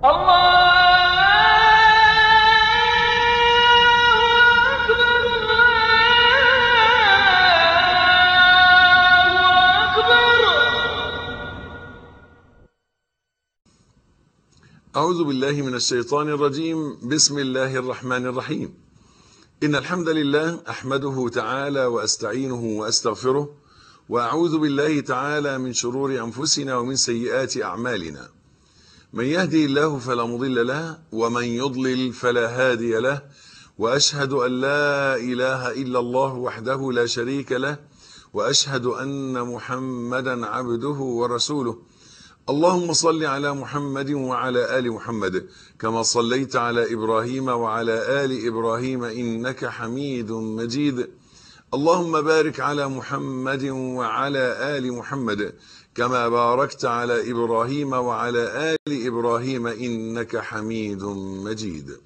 أعوذ بالله من الشيطان الرجيم بسم الله الرحمن الرحيم إن الحمد لله أحمده تعالى وأستعينه وأستغفره وأعوذ بالله تعالى من شرور أنفسنا ومن سيئات أعمالنا من يهدي الله فلا مضل له ومن يضلل فلا هادي له وأشهد أن لا إله إلا الله وحده لا شريك له وأشهد أن محمدا عبده ورسوله اللهم صل على محمد وعلى آل محمد كما صليت على إبراهيم وعلى آل إبراهيم إنك حميد مجيد اللهم بارك على محمد وعلى آل محمد كما باركت على إبراهيم وعلى آل إبراهيم إنك حميد مجيد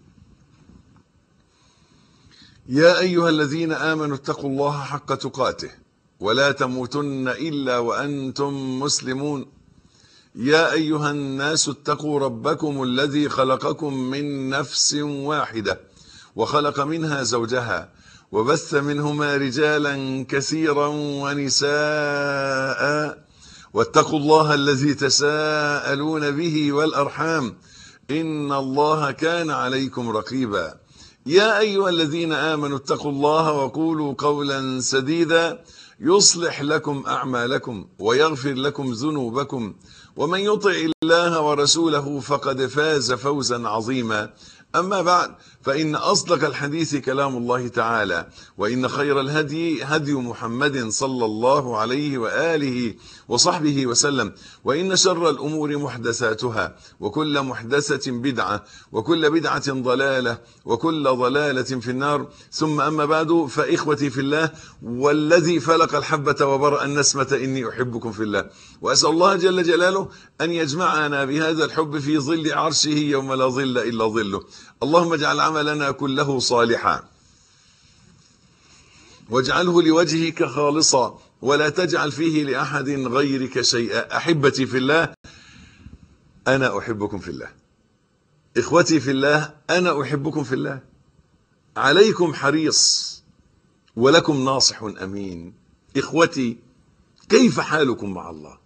يا أيها الذين آمنوا اتقوا الله حق تقاته ولا تموتن إلا وأنتم مسلمون يا أيها الناس اتقوا ربكم الذي خلقكم من نفس واحدة وخلق منها زوجها وبث منهما رجالا كثيرا ونساء واتقوا الله الذي تساءلون به والأرحام إن الله كان عليكم رقيبا يا أيها الذين آمنوا اتقوا الله وقولوا قولا سديدا يصلح لكم أعمالكم ويغفر لكم ذنوبكم ومن يطع الله ورسوله فقد فاز فوزا عظيما أما بعد فإن أصدق الحديث كلام الله تعالى وإن خير الهدي هدي محمد صلى الله عليه وآله وصحبه وسلم وإن شر الأمور محدثاتها وكل محدثة بدعة وكل بدعة ضلالة وكل ضلالة في النار ثم أما بعد فإخوتي في الله والذي فلق الحبة وبرأ النسمة إني أحبكم في الله وأسأل الله جل جلاله أن يجمعنا بهذا الحب في ظل عرشه يوم لا ظل إلا ظله اللهم اجعل عملنا كله صالحا واجعله لوجهك خالصا ولا تجعل فيه لأحد غيرك شيئا أحبتي في الله أنا أحبكم في الله إخوتي في الله أنا أحبكم في الله عليكم حريص ولكم ناصح أمين إخوتي كيف حالكم مع الله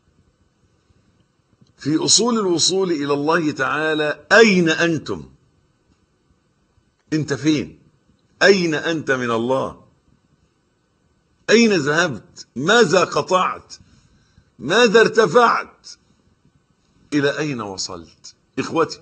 في أصول الوصول إلى الله تعالى أين أنتم أنت فين أين أنت من الله أين ذهبت ماذا قطعت ماذا ارتفعت إلى أين وصلت إخوتي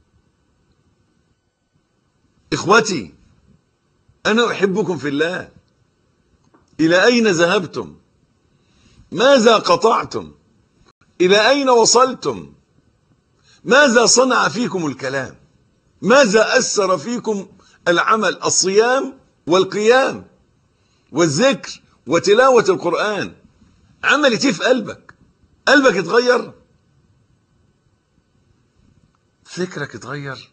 إخوتي أنا أحبكم في الله إلى أين ذهبتم ماذا قطعتم إلى أين وصلتم ماذا صنع فيكم الكلام ماذا أثر فيكم العمل الصيام والقيام والذكر وتلاوة القرآن عملت ايه في قلبك قلبك اتغير فكرك اتغير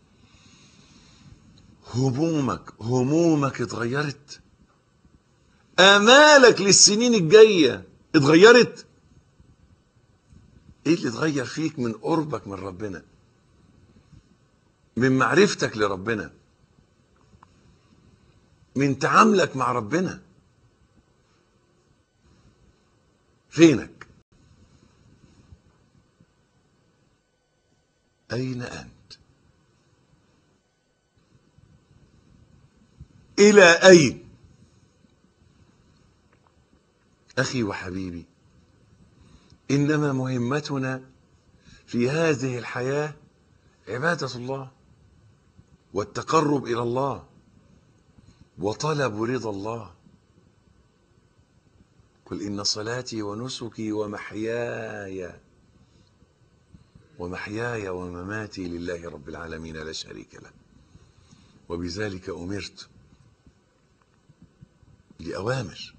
همومك همومك اتغيرت آمالك للسنين الجاية اتغيرت ايه اللي اتغير فيك من قربك من ربنا من معرفتك لربنا من تعاملك مع ربنا فينك أين أنت إلى أين أخي وحبيبي إنما مهمتنا في هذه الحياة عبادة الله والتقرب إلى الله وطلب رضا الله قل إن صلاتي ونسكي ومحياي ومحياي ومماتي لله رب العالمين لا شريك له وبذلك أمرت لأوامر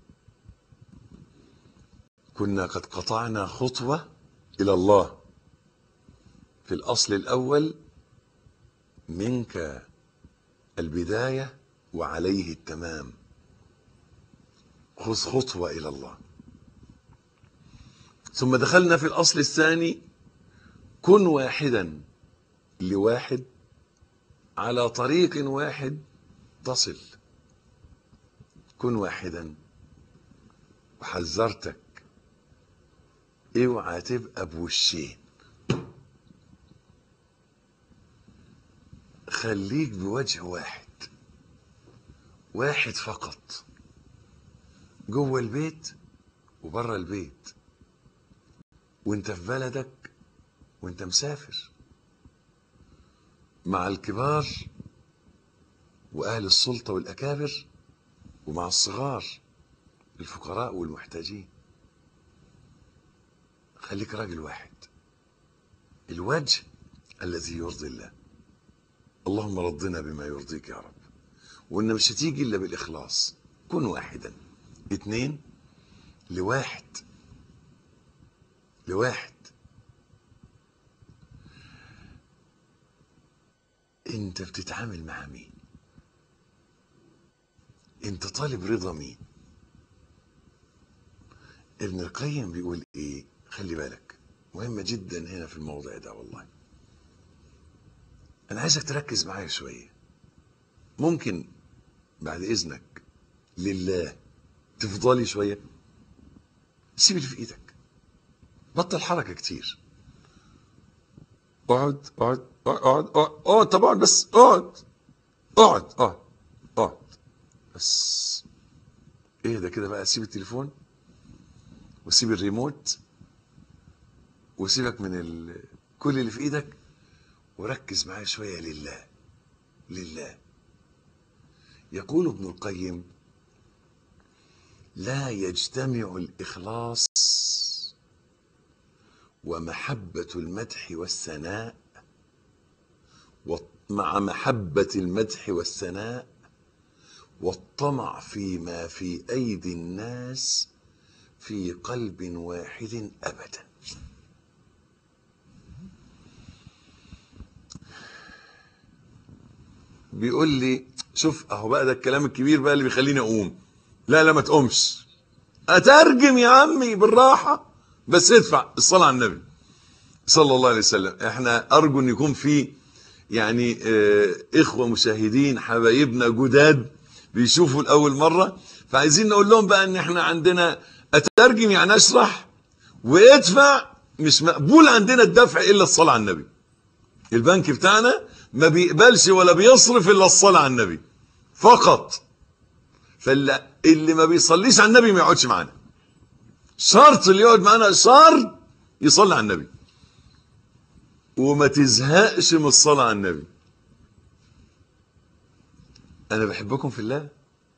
كنا قد قطعنا خطوة إلى الله في الأصل الأول منك البداية وعليه التمام خذ خطوة إلى الله ثم دخلنا في الأصل الثاني كن واحدا لواحد على طريق واحد تصل كن واحدا وحذرتك اوعى تبقى بوشين خليك بوجه واحد واحد فقط جوه البيت وبره البيت وانت في بلدك وانت مسافر مع الكبار واهل السلطه والاكابر ومع الصغار الفقراء والمحتاجين خليك راجل واحد الوجه الذي يرضي الله اللهم رضنا بما يرضيك يا رب وان مش هتيجي الا بالاخلاص كن واحدا اتنين لواحد لواحد انت بتتعامل مع مين انت طالب رضا مين ابن القيم بيقول ايه خلي بالك مهمة جدا هنا في الموضع ده والله انا عايزك تركز معايا شوية ممكن بعد اذنك لله تفضلي شوية سيب اللي في ايدك بطل حركة كتير اقعد اقعد اقعد اقعد اقعد طب اقعد بس اقعد اقعد اقعد اقعد بس ايه ده كده بقى سيب التليفون وسيب الريموت وسيبك من ال... كل اللي في ايدك وركز معايا شويه لله لله يقول ابن القيم لا يجتمع الاخلاص ومحبه المدح والثناء مع محبه المدح والثناء والطمع فيما في ايدي الناس في قلب واحد ابدا بيقول لي شوف اهو بقى ده الكلام الكبير بقى اللي بيخليني اقوم لا لا ما تقومش اترجم يا عمي بالراحه بس ادفع الصلاه على النبي صلى الله عليه وسلم احنا ارجو ان يكون في يعني اه اخوه مشاهدين حبايبنا جداد بيشوفوا لاول مره فعايزين نقول لهم بقى ان احنا عندنا اترجم يعني اشرح وادفع مش مقبول عندنا الدفع الا الصلاه على النبي البنك بتاعنا ما بيقبلش ولا بيصرف الا الصلاه على النبي فقط فاللي اللي ما بيصليش على النبي ما يقعدش معانا شرط اللي يقعد معانا شرط يصلي على النبي وما تزهقش من الصلاه على النبي انا بحبكم في الله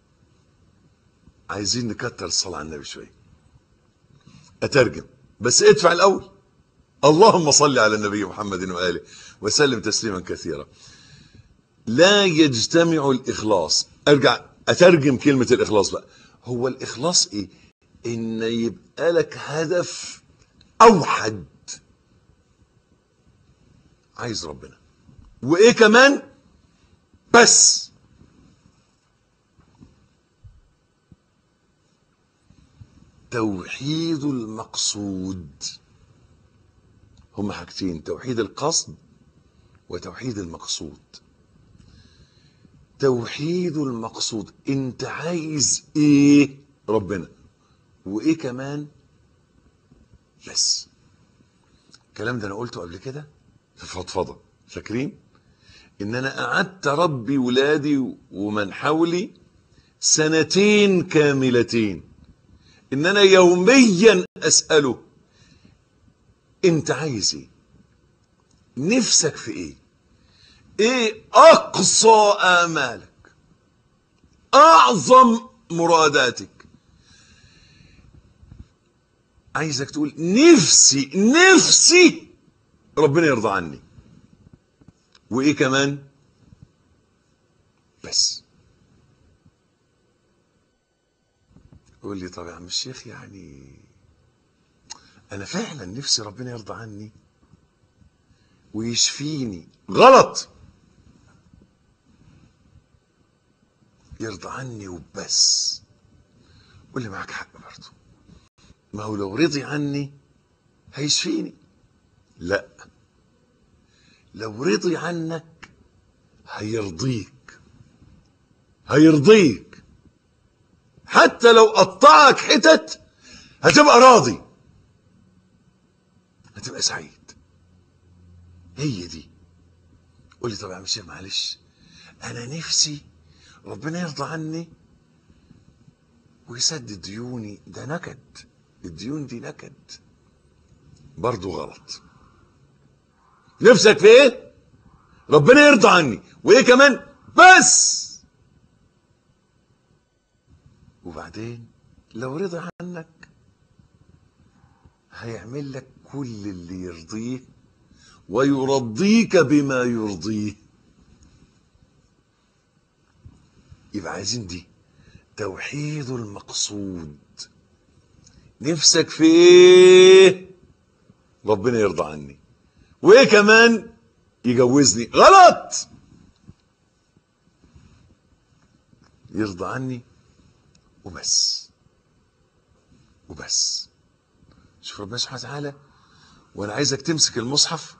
عايزين نكتر الصلاه على النبي شويه اترجم بس ادفع الاول اللهم صل على النبي محمد واله وسلم تسليما كثيرا لا يجتمع الاخلاص ارجع اترجم كلمه الاخلاص بقى هو الاخلاص ايه ان يبقى لك هدف اوحد عايز ربنا وايه كمان بس توحيد المقصود هما حاجتين توحيد القصد وتوحيد المقصود توحيد المقصود انت عايز ايه ربنا وايه كمان بس الكلام ده انا قلته قبل كده في فضفضه فاكرين ان انا قعدت اربي ولادي ومن حولي سنتين كاملتين ان انا يوميا اساله انت عايز ايه نفسك في ايه ايه اقصى امالك اعظم مراداتك عايزك تقول نفسي نفسي ربنا يرضى عني وايه كمان بس يقول لي طب يا عم الشيخ يعني انا فعلا نفسي ربنا يرضى عني ويشفيني غلط يرضى عني وبس قول لي معاك حق برضه ما هو لو رضي عني هيشفيني لا لو رضي عنك هيرضيك هيرضيك حتى لو قطعك حتت هتبقى راضي هتبقى سعيد هي دي قول لي طب يا عم الشيخ معلش انا نفسي ربنا يرضى عني ويسدد ديوني ده نكد الديون دي نكد برضو غلط نفسك في ايه ربنا يرضى عني وايه كمان بس وبعدين لو رضى عنك هيعمل لك كل اللي يرضيه ويرضيك بما يرضيه يبقى عايزين دي توحيد المقصود نفسك في ايه ربنا يرضى عني وايه كمان يجوزني غلط يرضى عني وبس وبس شوف ربنا سبحانه وتعالى وانا عايزك تمسك المصحف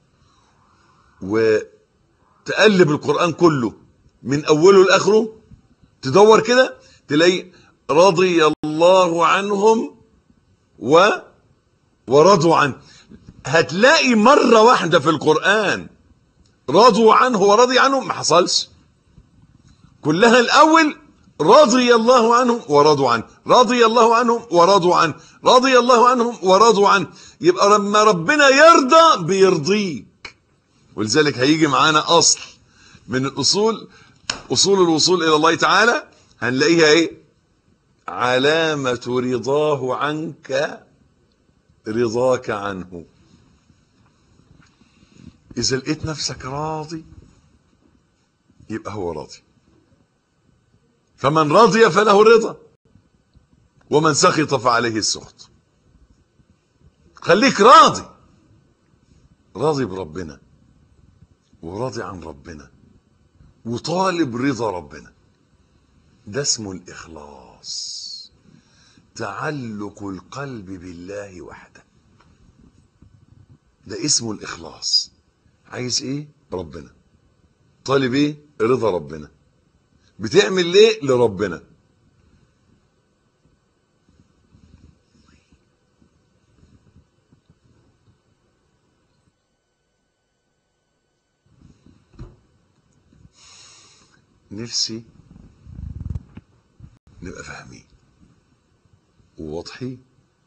وتقلب القرآن كله من اوله لاخره تدور كده تلاقي رضي الله عنهم و ورضوا عنه هتلاقي مرة واحدة في القرآن رضوا عنه ورضي عنه ما حصلش كلها الأول رضي الله عنهم ورضوا عنه رضي الله عنهم ورضوا عنه رضي الله عنهم ورضوا عنه يبقى لما ربنا يرضى بيرضيك ولذلك هيجي معانا أصل من الأصول أصول الوصول إلى الله تعالى هنلاقيها إيه علامة رضاه عنك رضاك عنه إذا لقيت نفسك راضي يبقى هو راضي فمن رضي فله الرضا ومن سخط فعليه السخط خليك راضي راضي بربنا وراضي عن ربنا وطالب رضا ربنا ده اسمه الإخلاص تعلق القلب بالله وحده ده اسمه الإخلاص عايز ايه ربنا طالب ايه رضا ربنا بتعمل ليه لربنا نفسي نبقى فاهمين وواضحين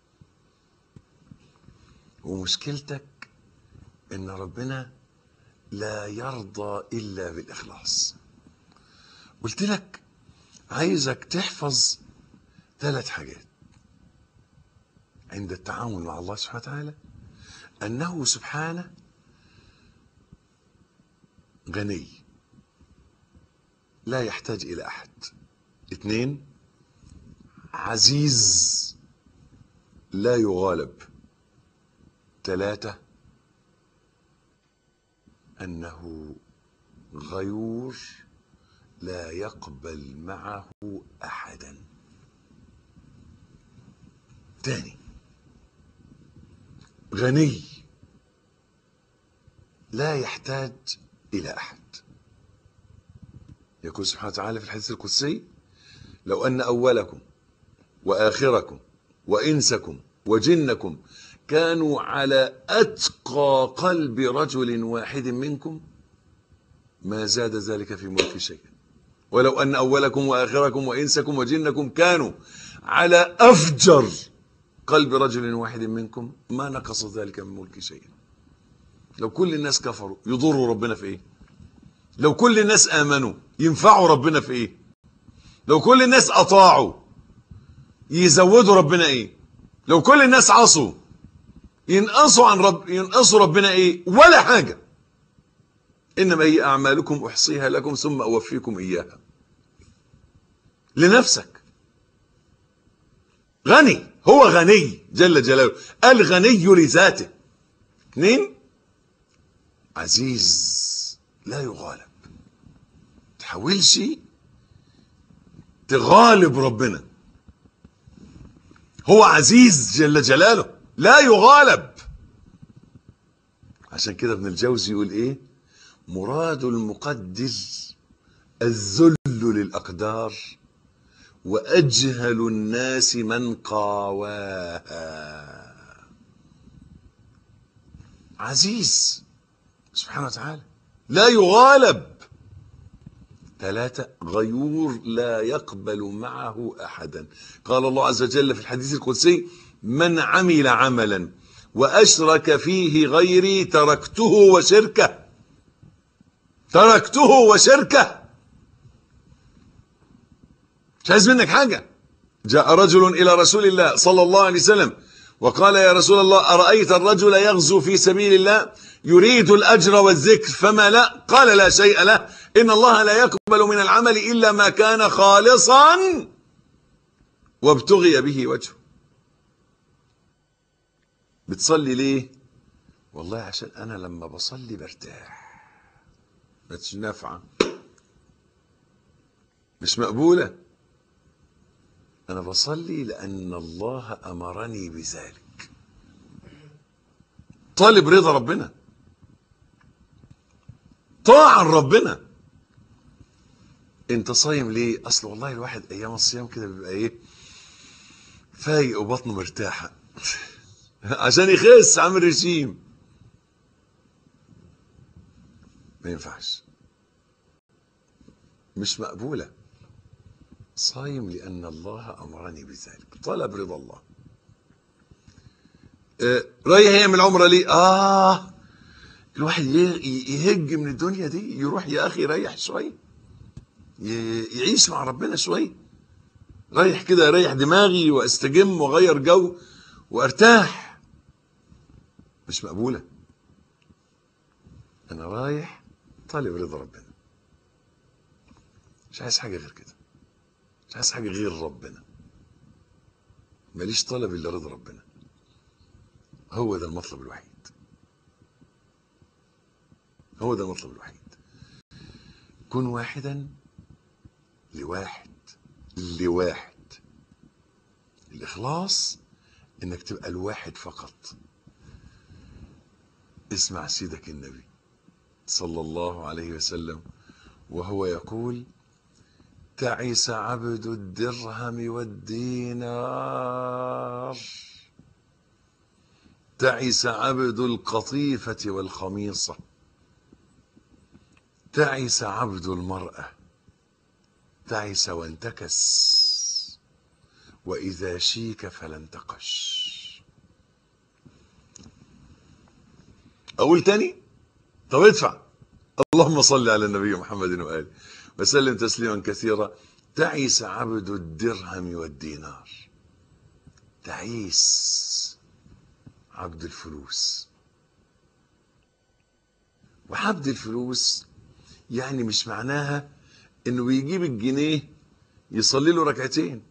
ومشكلتك ان ربنا لا يرضى الا بالاخلاص قلت لك عايزك تحفظ ثلاث حاجات عند التعامل مع الله سبحانه وتعالى انه سبحانه غني لا يحتاج الى احد اثنين عزيز لا يغالب ثلاثة أنه غيور لا يقبل معه أحدا تاني غني لا يحتاج إلى أحد يقول سبحانه وتعالى في الحديث القدسي لو أن أولكم وآخركم وإنسكم وجنكم كانوا على أتقى قلب رجل واحد منكم ما زاد ذلك في ملك شيئا ولو أن أولكم وآخركم وإنسكم وجنكم كانوا على أفجر قلب رجل واحد منكم ما نقص ذلك من ملك شيئا لو كل الناس كفروا يضروا ربنا في ايه لو كل الناس آمنوا ينفعوا ربنا في ايه لو كل الناس أطاعوا يزودوا ربنا ايه لو كل الناس عصوا ينقصوا عن رب ينقصوا ربنا ايه ولا حاجة انما هي اعمالكم احصيها لكم ثم اوفيكم اياها لنفسك غني هو غني جل جلاله الغني لذاته اثنين عزيز لا يغالب تحاولش تغالب ربنا هو عزيز جل جلاله لا يغالب عشان كده ابن الجوزي يقول ايه مراد المقدر الذل للأقدار وأجهل الناس من قاواها عزيز سبحانه وتعالى لا يغالب ثلاثة غيور لا يقبل معه أحدا قال الله عز وجل في الحديث القدسي من عمل عملا وأشرك فيه غيري تركته وشركه تركته وشركه مش عايز منك حاجة جاء رجل إلى رسول الله صلى الله عليه وسلم وقال يا رسول الله أرأيت الرجل يغزو في سبيل الله يريد الأجر والذكر فما لا قال لا شيء له إن الله لا يقبل من العمل إلا ما كان خالصا وابتغي به وجهه بتصلي ليه والله عشان أنا لما بصلي برتاح مش نافعة مش مقبولة أنا بصلي لأن الله أمرني بذلك طالب رضا ربنا طاعة ربنا انت صايم ليه اصل والله الواحد ايام الصيام كده بيبقى ايه فايق وبطنه مرتاحه عشان يخس عامل رجيم ما ينفعش مش مقبوله صايم لأن الله أمرني بذلك طلب رضا الله آه رايح يعمل عمرة ليه آه الواحد يهج من الدنيا دي يروح يا أخي يريح شوية يعيش مع ربنا شوية رايح كده اريح دماغي واستجم واغير جو وارتاح مش مقبولة أنا رايح طالب رضا ربنا مش عايز حاجة غير كده مش عايز حاجة غير ربنا ماليش طلب إلا رضا ربنا هو ده المطلب الوحيد هو ده المطلب الوحيد كن واحدا لواحد لواحد الإخلاص إنك تبقى الواحد فقط اسمع سيدك النبي صلى الله عليه وسلم وهو يقول تعس عبد الدرهم والدينار تعس عبد القطيفة والخميصة تعس عبد المرأة تعس وانتكس وإذا شيك فلن تقش أقول تاني طب ادفع اللهم صل على النبي محمد وآله وسلم تسليما كثيرا تعس عبد الدرهم والدينار تعيس عبد الفلوس وعبد الفلوس يعني مش معناها انه بيجيب الجنيه يصلي له ركعتين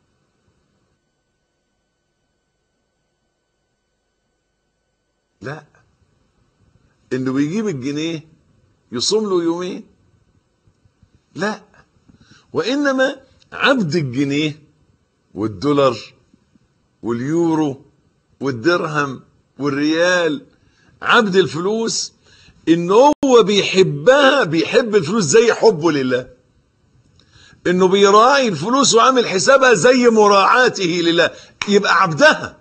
لا انه بيجيب الجنيه يصوم له يومين لا وانما عبد الجنيه والدولار واليورو والدرهم والريال عبد الفلوس ان هو بيحبها بيحب الفلوس زي حبه لله انه بيراعي الفلوس وعامل حسابها زي مراعاته لله يبقى عبدها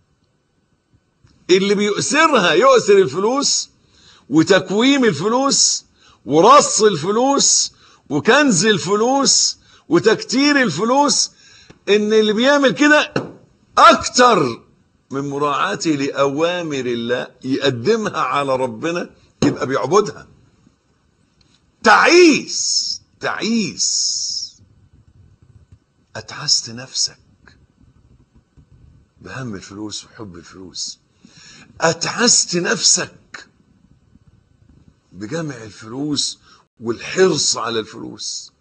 اللي بيؤثرها يؤثر الفلوس وتكويم الفلوس ورص الفلوس وكنز الفلوس وتكتير الفلوس ان اللي بيعمل كده اكتر من مراعاته لاوامر الله يقدمها على ربنا يبقى بيعبدها تعيس تعيس اتعست نفسك بهم الفلوس وحب الفلوس اتعست نفسك بجمع الفلوس والحرص على الفلوس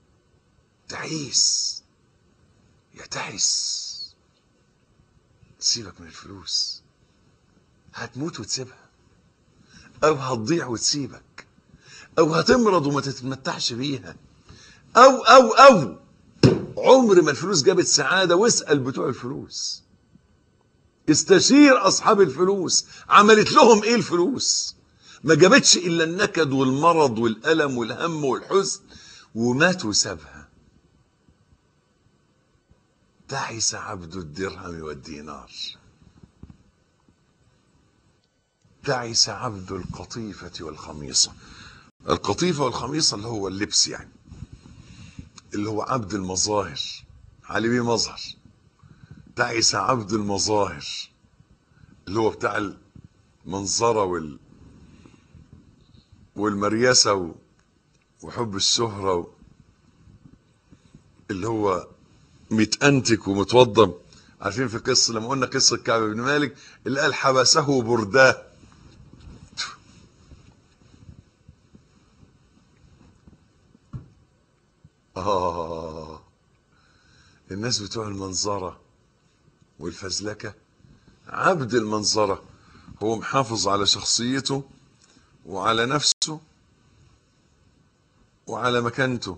تعيس يتعس سيبك من الفلوس هتموت وتسيبها او هتضيع وتسيبك او هتمرض وما تتمتعش بيها او او او عمر ما الفلوس جابت سعادة واسأل بتوع الفلوس استشير اصحاب الفلوس عملت لهم ايه الفلوس ما جابتش الا النكد والمرض والالم والهم والحزن ومات وسابها تعس عبد الدرهم والدينار تعس عبد القطيفة والخميصة القطيفة والخميصة اللي هو اللبس يعني اللي هو عبد المظاهر علي بيه مظهر تعس عبد المظاهر اللي هو بتاع المنظرة وال والمريسة و... وحب الشهرة و... اللي هو متأنتك ومتوضم عارفين في قصة لما قلنا قصة كعب بن مالك اللي قال حبسه برداه آه الناس بتوع المنظرة والفزلكة عبد المنظرة هو محافظ على شخصيته وعلى نفسه وعلى مكانته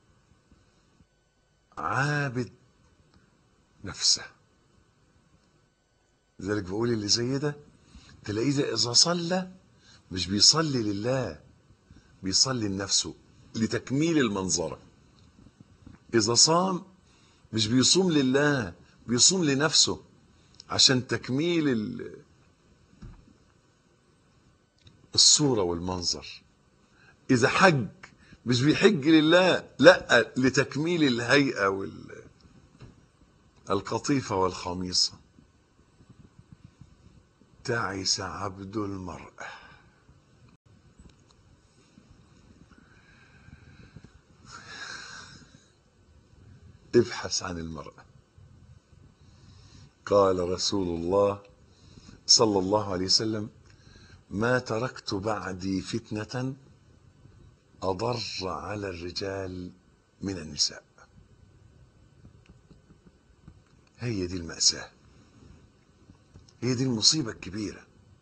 عابد نفسه لذلك بقول اللي زي ده تلاقيه ده إذا صلى مش بيصلي لله بيصلي لنفسه لتكميل المنظرة إذا صام مش بيصوم لله بيصوم لنفسه عشان تكميل ال- الصورة والمنظر إذا حج مش بيحج لله لا لتكميل الهيئة وال القطيفة والخميصة تعس عبد المرأة ابحث عن المرأة قال رسول الله صلى الله عليه وسلم ما تركت بعدي فتنة أضر على الرجال من النساء هي دي المأساة هي دي المصيبة الكبيرة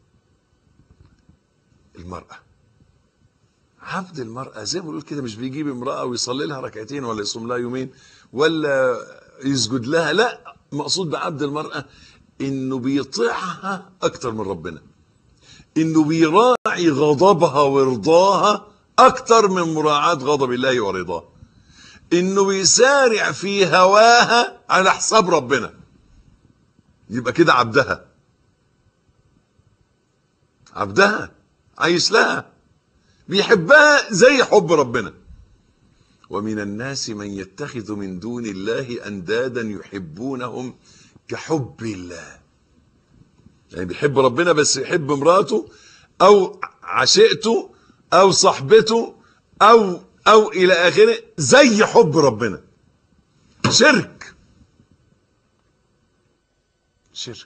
المرأة عبد المرأة زي ما بنقول كده مش بيجيب امرأة ويصلي لها ركعتين ولا يصوم لها يومين ولا يسجد لها لا مقصود بعبد المرأة انه بيطيعها اكتر من ربنا انه بيراعي غضبها ورضاها اكتر من مراعاة غضب الله ورضاه انه بيسارع في هواها على حساب ربنا يبقى كده عبدها عبدها عايش لها بيحبها زي حب ربنا ومن الناس من يتخذ من دون الله اندادا يحبونهم كحب الله يعني بيحب ربنا بس يحب مراته او عشيقته او صاحبته او او الى اخره زي حب ربنا شرك شرك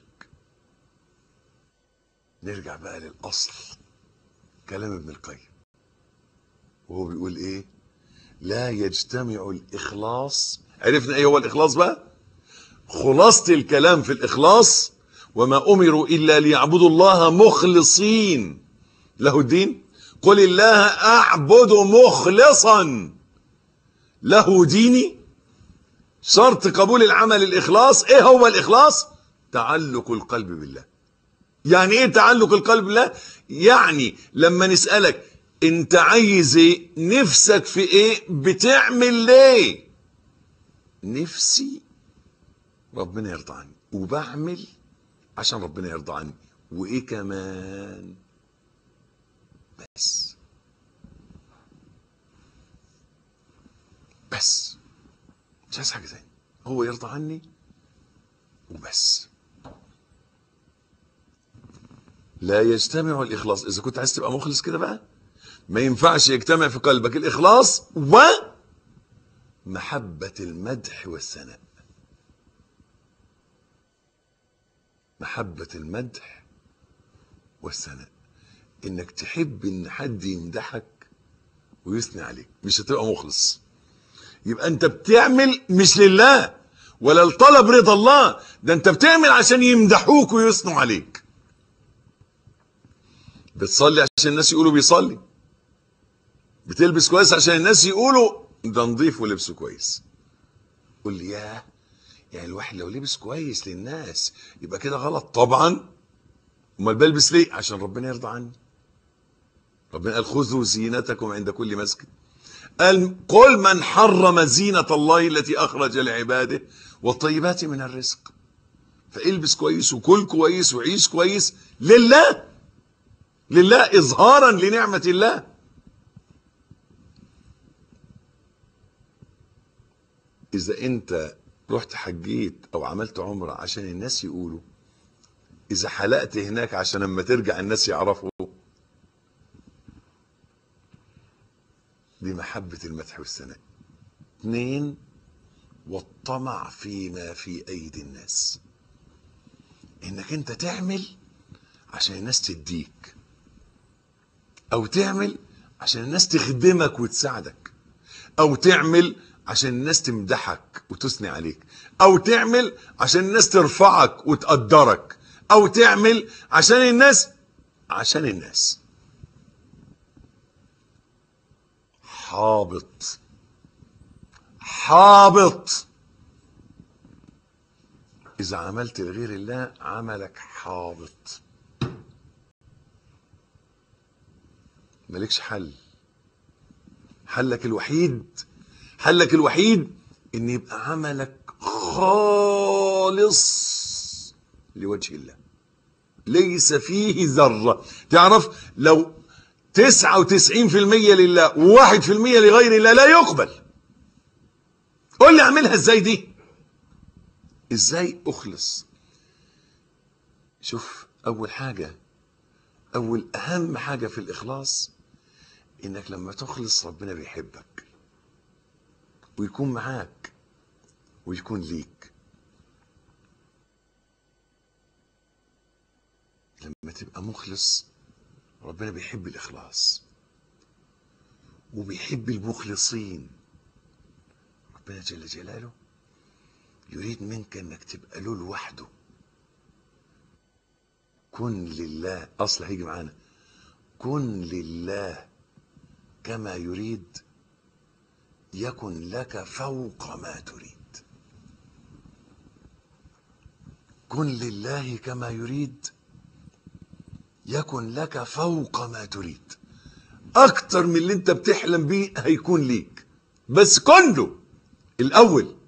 نرجع بقى للاصل كلام ابن القيم وهو بيقول ايه لا يجتمع الاخلاص عرفنا ايه هو الاخلاص بقى خلاصة الكلام في الاخلاص وما امروا الا ليعبدوا الله مخلصين له الدين قل الله اعبد مخلصا له ديني شرط قبول العمل الاخلاص ايه هو الاخلاص تعلق القلب بالله يعني ايه تعلق القلب بالله يعني لما نسألك انت عايز ايه نفسك في ايه بتعمل ليه نفسي ربنا يرضى عني وبعمل عشان ربنا يرضى عني وايه كمان بس بس مش عايز حاجه تاني هو يرضى عني وبس لا يجتمع الإخلاص إذا كنت عايز تبقى مخلص كده بقى ما ينفعش يجتمع في قلبك الإخلاص ومحبة المدح والثناء محبة المدح والثناء إنك تحب إن حد يمدحك ويثني عليك مش هتبقى مخلص يبقى أنت بتعمل مش لله ولا الطلب رضا الله ده أنت بتعمل عشان يمدحوك ويثنوا عليك بتصلي عشان الناس يقولوا بيصلي بتلبس كويس عشان الناس يقولوا ده نظيف ولبسه كويس قول لي ياه يعني الواحد لو لبس كويس للناس يبقى كده غلط طبعا امال بلبس ليه عشان ربنا يرضى عني ربنا قال خذوا زينتكم عند كل مسجد قال قل من حرم زينة الله التي أخرج لعباده والطيبات من الرزق فالبس كويس وكل كويس وعيش كويس لله لله إظهارا لنعمة الله إذا أنت رحت حجيت أو عملت عمرة عشان الناس يقولوا إذا حلقت هناك عشان لما ترجع الناس يعرفوا دي محبة المدح والثناء اثنين والطمع فيما في أيدي الناس إنك أنت تعمل عشان الناس تديك أو تعمل عشان الناس تخدمك وتساعدك أو تعمل عشان الناس تمدحك وتثني عليك أو تعمل عشان الناس ترفعك وتقدرك أو تعمل عشان الناس عشان الناس حابط حابط إذا عملت لغير الله عملك حابط مالكش حل حلك الوحيد حلك الوحيد ان يبقى عملك خالص لوجه الله ليس فيه ذرة تعرف لو تسعة وتسعين في المية لله وواحد في المية لغير الله لا يقبل قول لي اعملها ازاي دي ازاي اخلص شوف اول حاجة اول اهم حاجة في الاخلاص انك لما تخلص ربنا بيحبك ويكون معاك ويكون ليك لما تبقى مخلص ربنا بيحب الإخلاص وبيحب المخلصين ربنا جل جلاله يريد منك انك تبقى له لوحده كن لله اصل هيجي معانا كن لله كما يريد يكن لك فوق ما تريد كن لله كما يريد يكن لك فوق ما تريد اكتر من اللي انت بتحلم بيه هيكون ليك بس كن له الاول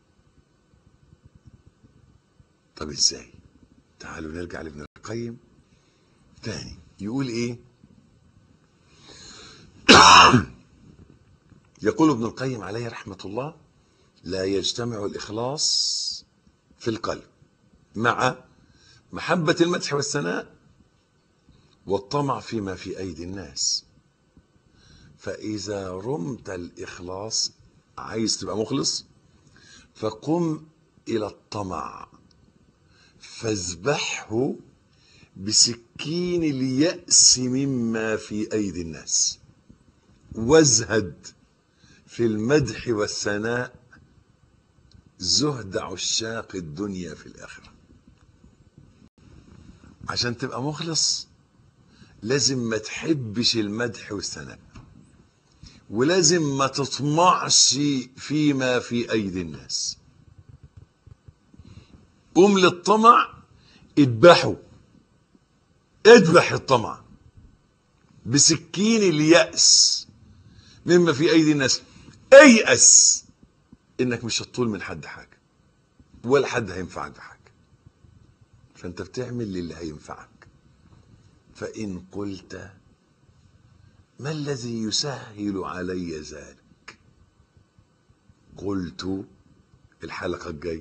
طب ازاي تعالوا نرجع لابن القيم تاني يقول ايه يقول ابن القيم عليه رحمة الله لا يجتمع الإخلاص في القلب مع محبة المدح والثناء والطمع فيما في أيدي الناس فإذا رمت الإخلاص عايز تبقى مخلص فقم إلى الطمع فاذبحه بسكين اليأس مما في أيدي الناس وازهد في المدح والثناء زهد عشاق الدنيا في الآخرة عشان تبقى مخلص لازم ما تحبش المدح والثناء ولازم ما تطمعش فيما في أيدي الناس قم للطمع اذبحه اذبح الطمع بسكين اليأس مما في أيدي الناس ايأس انك مش هتطول من حد حاجة ولا حد هينفعك بحاجة فانت بتعمل للي هينفعك فإن قلت ما الذي يسهل علي ذلك قلت الحلقة الجاية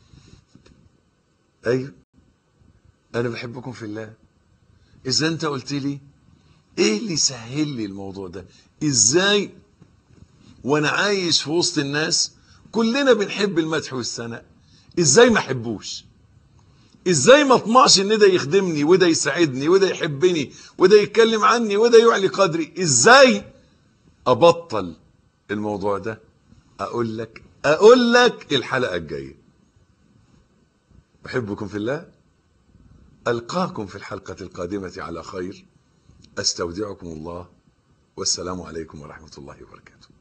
أيوة أنا بحبكم في الله إذا أنت قلت لي إيه اللي سهل لي الموضوع ده إزاي وأنا عايش في وسط الناس كلنا بنحب المدح والثناء إزاي ما أحبوش ازاي ما اطمعش ان ده يخدمني وده يساعدني وده يحبني وده يتكلم عني وده يعلي قدري ازاي ابطل الموضوع ده اقول لك اقول لك الحلقه الجايه بحبكم في الله القاكم في الحلقه القادمه على خير استودعكم الله والسلام عليكم ورحمه الله وبركاته